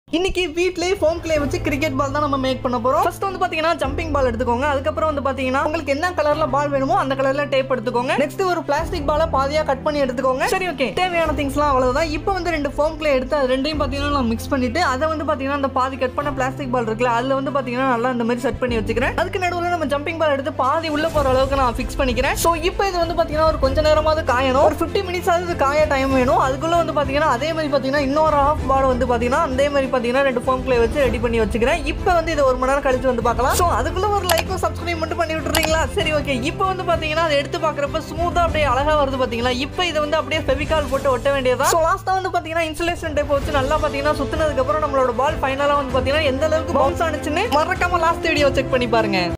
இன்னைக்கு வீட்லயே foam clay வச்சு கிரிக்கெட் பால் தான் நம்ம மேக் பண்ண போறோம் ஃபர்ஸ்ட் வந்து பாத்தீங்கன்னா ஜம்பிங் பால் எடுத்துக்கோங்க அதுக்கப்புறம் வந்து பாத்தீங்கன்னா உங்களுக்கு என்ன கலர்ல பால் வேணுமோ அந்த கலர்ல டேப் எடுத்துக்கோங்க நெக்ஸ்ட் ஒரு பிளாஸ்டிக் பாலை பாதியா கட் பண்ணி எடுத்துக்கோங்க சரி ஓகே தேவையான திங்ஸ்லாம் அவ்வளவுதான் இப்போ வந்து ரெண்டு ஃபோம் கிளே எடுத்து அது ரெண்டையும் பாத்தீங்கன்னா நான் மிக்ஸ் பண்ணிட்டு அதை வந்து பாத்தீங்கன்னா அந்த பாதி கட் பண்ண பிளாஸ்டிக் பால் இருக்குல்ல அதுல வந்து பாத்தீங்கன்னா நல்லா இந்த மாதிரி செட் பண்ணி வச்சுக்கிறேன் அதுக்கு நடுவில் நம்ம ஜம்பிங் பால் எடுத்து பாதி உள்ள போற அளவுக்கு நான் ஃபிக்ஸ் பண்ணிக்கிறேன் ஸோ இப்போ இது வந்து பாத்தீங்கன்னா ஒரு கொஞ்ச நேரமாவது காயணும் ஒரு ஃபிஃப்டி மினிட்ஸ் ஆகுது காய டைம் வேணும் அதுக்குள்ள வந்து பாத்தீங்கன்னா அதே மாதிரி பாத்தீங்கன்னா இன்னொரு ஹாஃப் பால் வந்து பாத்தீங்கன்னா அதே மாதிரி பாத்தீங்கன்னா ரெண்டு ஃபோம் கிளே வச்சு ரெடி பண்ணி வச்சுக்கிறேன் இப்போ வந்து இது ஒரு மணி நேரம் கழிச்சு வந்து பார்க்கலாம் ஸோ அதுக்குள்ள ஒரு லைக்கும் சப்ஸ்கிரைப் மட்டும் பண்ணி விட்டுறீங்களா சரி ஓகே இப்போ வந்து பாத்தீங்கன்னா அதை எடுத்து பார்க்குறப்ப ஸ்மூத்தா அப்படியே அழகா வருது பாத்தீங்களா இப்போ இதை வந்து அப்படியே ஃபெவிகால் போட்டு ஒட்ட வேண்டியதா ஸோ லாஸ்ட்டாக வந்து பாத்தீங்கன்னா இன்சுலேஷன் டேப் வச்சு நல்லா பாத்தீங்கன்னா சுத்தினதுக்கு அப்புறம் நம்மளோட பால் ஃபைனலாக வந்து பாத்தீங்கன்னா எந்த அளவுக்கு பவுன்ஸ் ஆனிச்சுன்னு மறக்காம லாஸ்ட் வீடியோ செக் பண்ணி பாருங்க